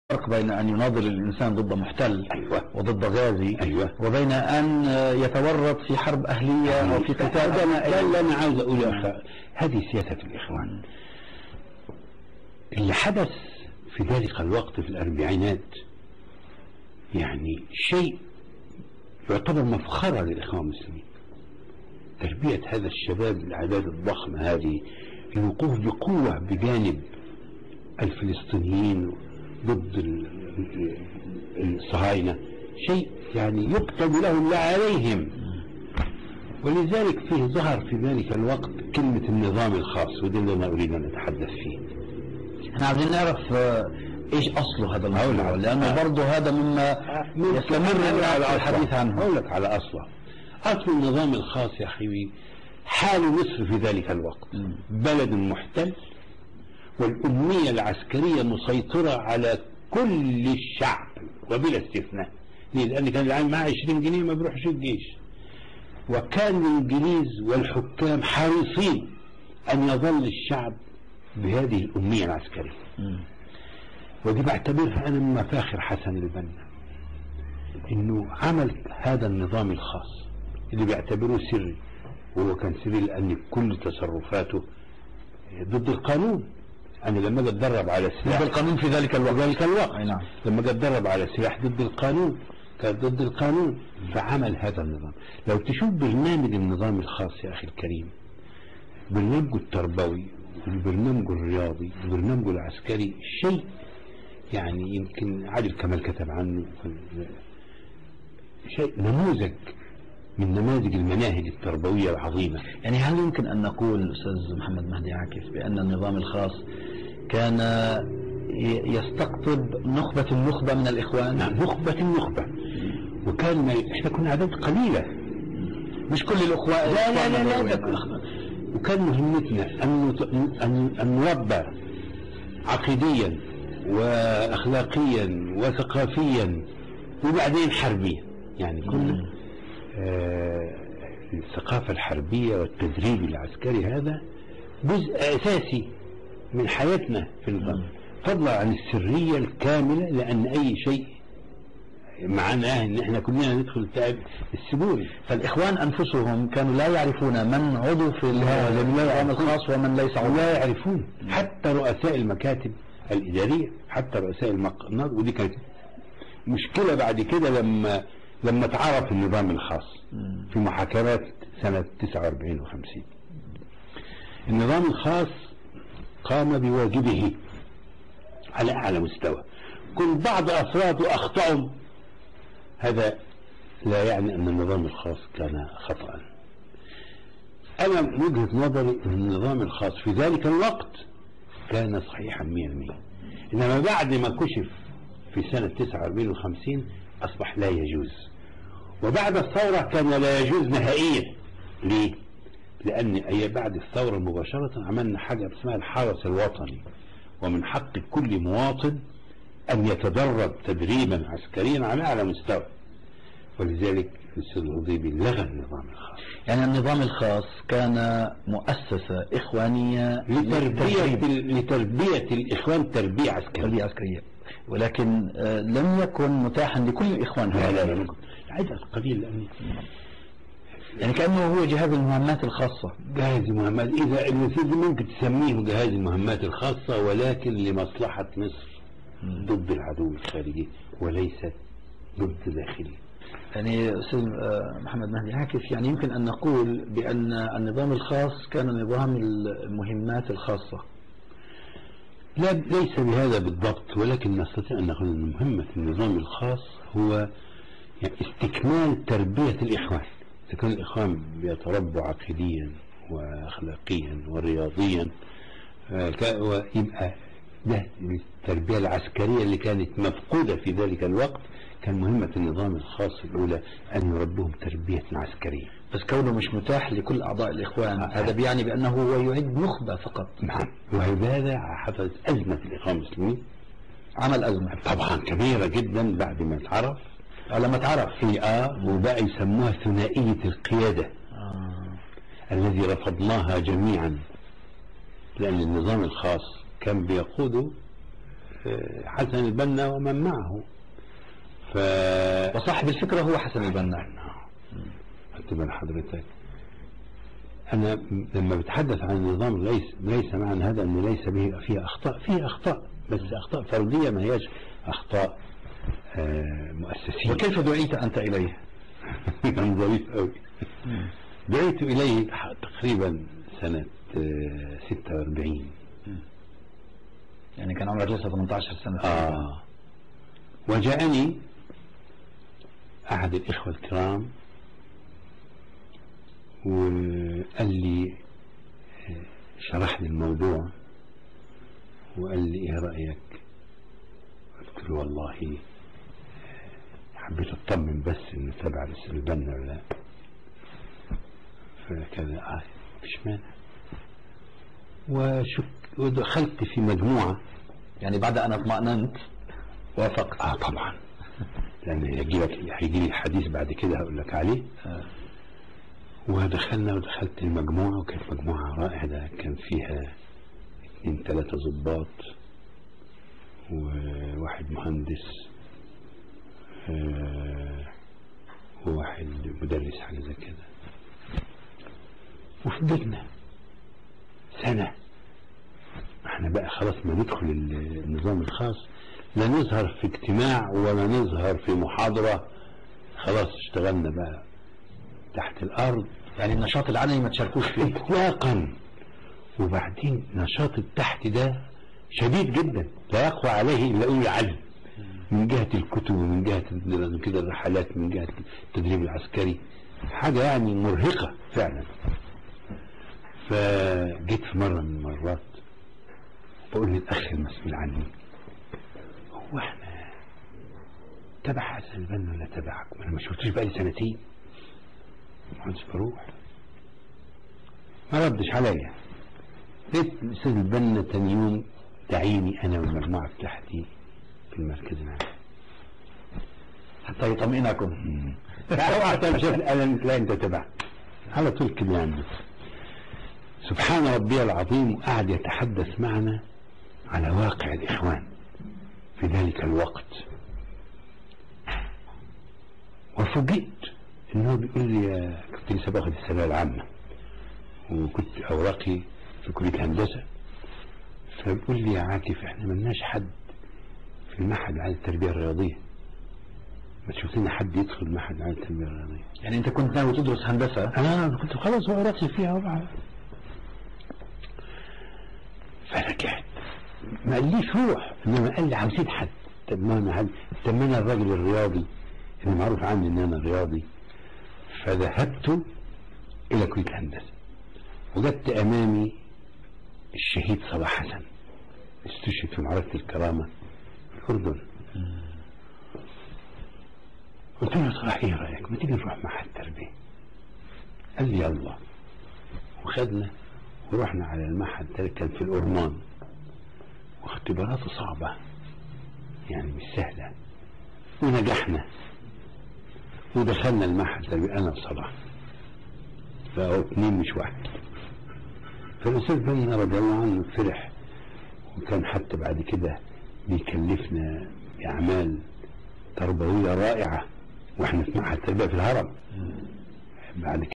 فرق بين أن يناضل الإنسان ضد محتل أيوة. وضد غازي أيوة. وبين أن يتورط في حرب أهلية أو في قتال هذا أنا- ده اللي انا عاوز اقوله يا أخي. هذه سياسه الاخوان اللي حدث في ذلك الوقت في الاربعينات يعني شيء يعتبر مفخرة للإخوان المسلمين تربية هذا الشباب الأعداد الضخمة هذه الوقوف بقوة بجانب الفلسطينيين ضد ال- ال- الصهاينة شيء يعني يكتب لهم لا عليهم ولذلك فيه ظهر في ذلك الوقت كلمة النظام الخاص وده اللي أنا أريد أن أتحدث فيه احنا عايزين نعرف آه، ايش اصله هذا الموضوع أقول لك. لانه آه. برضه هذا مما يستمر على الحديث عنه أقول لك على أصله أصل النظام الخاص يا أخي حال مصر في ذلك الوقت بلد محتل والأمية العسكرية مسيطرة على كل الشعب وبلا استثناء ليه؟ لأن كان العام معاه 20 جنيه ما بيروحش الجيش وكان الإنجليز والحكام حريصين أن يظل الشعب بهذه الأمية العسكرية ودي بعتبرها أنا من مفاخر حسن البنا إنه عمل هذا النظام الخاص اللي بيعتبروه سري وهو كان سري لأن كل تصرفاته ضد القانون أنا لما أجي أتدرب على ضد السلاح القانون في ذلك الوقت ذلك الوقت أي نعم. لما جاء اتدرب على سلاح ضد القانون كان ضد القانون فعمل هذا النظام لو تشوف برنامج النظام الخاص يا أخي الكريم برنامجه التربوي وبرنامجه الرياضي وبرنامجه العسكري شيء يعني يمكن عادل كمال كتب عنه شيء نموذج من نماذج المناهج التربوية العظيمة يعني هل يمكن ان نقول استاذ محمد مهدي عاكف بان النظام الخاص كان ي- يستقطب نخبة النخبة من الاخوان نعم نخبة النخبة وكان ما احنا كنا اعداد قليلة مش كل الاخوان لا لا لا لا, الإخوان لا. وكان مهمتنا أن نت- أن أن نربى عقيديا وأخلاقيا وثقافيا وبعدين حربيا يعني كل آه الثقافة الحربية والتدريب العسكري هذا جزء أساسي من حياتنا في النظام فضلا عن السرية الكاملة لأن أي شيء معناه ان احنا كلنا ندخل تعب السبوري فالاخوان انفسهم كانوا لا يعرفون من عضو في النظام الخاص ومن ليس عضو لا يعرفون حتى رؤساء المكاتب الإدارية حتى رؤساء المقناط ودي كانت مشكلة بعد كده لما لما اتعرف النظام الخاص في محاكمات سنة 49 و50 النظام الخاص قام بواجبه على أعلى مستوى كل بعض أفراده أخطأوا هذا لا يعني أن النظام الخاص كان خطأ أنا من وجهة نظري أن النظام الخاص في ذلك الوقت كان صحيحا 100% إنما بعد ما كشف في سنة 49 و50 أصبح لا يجوز وبعد الثورة كان لا يجوز نهائيا ليه؟ لأن أي بعد الثورة مباشرة عملنا حاجة اسمها الحرس الوطني ومن حق كل مواطن أن يتدرب تدريبا عسكريا على أعلى مستوى ولذلك الأستاذ الهضيبي لغى النظام الخاص يعني النظام الخاص كان مؤسسة إخوانية لتربية للتدريب. لتربية الإخوان تربية عسكرية تربية عسكرية ولكن آه، لم يكن متاحا لكل الإخوان لا لا هذا. لا عدد قليل لأن يعني كأنه هو جهاز المهمات الخاصة جهاز المهمات إذا الوسيلة دي ممكن تسميه جهاز المهمات الخاصة ولكن لمصلحة مصر ضد العدو الخارجي وليست ضد داخلي يعني أستاذ آه، محمد مهدي عاكف يعني يمكن أن نقول بأن النظام الخاص كان نظام المهمات الخاصة لا ليس بهذا بالضبط ولكن نستطيع أن نقول أن مهمة النظام الخاص هو يعني استكمال تربية الإخوان إذا كان الإخوان بيتربوا عقديا وأخلاقيا ورياضيا آه، كا- ويبقى ده التربية العسكرية اللي كانت مفقودة في ذلك الوقت كان مهمة النظام الخاص الأولى أن يربوهم تربية عسكرية بس كونه مش متاح لكل أعضاء الإخوان آه. هذا بيعني بأنه هو يعد نخبة فقط نعم وهذا حصلت أزمة في الإخوان المسلمين عمل أزمة طبعا كبيرة جدا بعد ما اتعرف لما تعرف في اه وبقى يسموها ثنائية القيادة آه. الذي رفضناها جميعا لأن النظام الخاص كان بيقوده آه، حسن البنا ومن معه ف وصاحب الفكرة هو حسن البنا خدت بال حضرتك أنا م- لما بتحدث عن النظام ليس ليس معنى هذا أن ليس به فيه أخطاء فيه أخطاء بس أخطاء فردية ما هياش أخطاء آه، مؤسسية وكيف دعيت أنت إليه كان ظريف قوي دعيت إليه ح- تقريبا سنة آه، 46 يعني كان عمرك لسه 18 سنة آه وجاءني أحد الإخوة الكرام وقال لي آه، شرح لي الموضوع وقال لي إيه رأيك قلت له والله آه، حبيت أطمن بس إنه تبع لسه البنا ولا لا فكذا آه مفيش مانع وشك ودخلت في مجموعة يعني بعد أن اطمأننت وافقت اه طبعا لان هيجي لك هيجي لي حديث بعد كده هقول لك عليه آه. ودخلنا ودخلت المجموعه وكانت مجموعه رائعه كان فيها اثنين ثلاثه ضباط وواحد مهندس آه، وواحد مدرس حاجه زي كده وفضلنا سنه احنا بقى خلاص ما ندخل النظام الخاص لا نظهر في اجتماع ولا نظهر في محاضرة خلاص اشتغلنا بقى تحت الأرض يعني النشاط العلني ما تشاركوش فيه إطلاقا وبعدين نشاط التحت ده شديد جدا لا يقوى عليه إلا أولي العلم من جهة الكتب ومن جهة ال- كده الرحلات من جهة التدريب العسكري حاجة يعني مرهقة فعلا فجيت في مرة من المرات بقول للأخ المسؤول عني هو احنا تبع حسن البنا ولا تبعك؟ ما انا ما شفتوش بقالي سنتين ما كنتش بروح ما ردش عليا لقيت الاستاذ البنا تاني يوم دعيني انا والمجموعه بتاعتي في المركز العام حتى يطمئنكم اوعى تعمل شيء لا لا انت تبع على طول كده يعني سبحان ربي العظيم وقعد يتحدث معنا على واقع الاخوان في ذلك الوقت وفوجئت انه بيقول لي يا- كنت لسه باخد الثانويه العامه وكنت اوراقي في كليه هندسه فبيقول لي يا عاكف احنا ملناش حد في المعهد على التربيه الرياضيه ما تشوف لنا حد يدخل المعهد على التربيه الرياضيه يعني أنت كنت ناوي تدرس هندسة انا كنت خلاص اوراقي فيها وبعد فرجعت ما قاليش روح انما قال لي عاوزين حد طب ما انا حد طب ما انا الراجل الرياضي اللي معروف عني ان انا رياضي فذهبت الى كليه الهندسه وجدت امامي الشهيد صلاح حسن استشهد في معركه الكرامه في الاردن قلت له يا صلاح ايه رايك ما تيجي نروح معهد التربيه قال لي يلا وخدنا ورحنا على المعهد ده كان في الأورمان واختباراته صعبة يعني مش سهلة ونجحنا ودخلنا المعهد ده أنا وصلاح بقوا اتنين مش واحد فالأستاذ بني رضي الله عنه فرح وكان حتى بعد كده بيكلفنا بأعمال تربوية رائعة واحنا في معهد تربية في الهرم بعد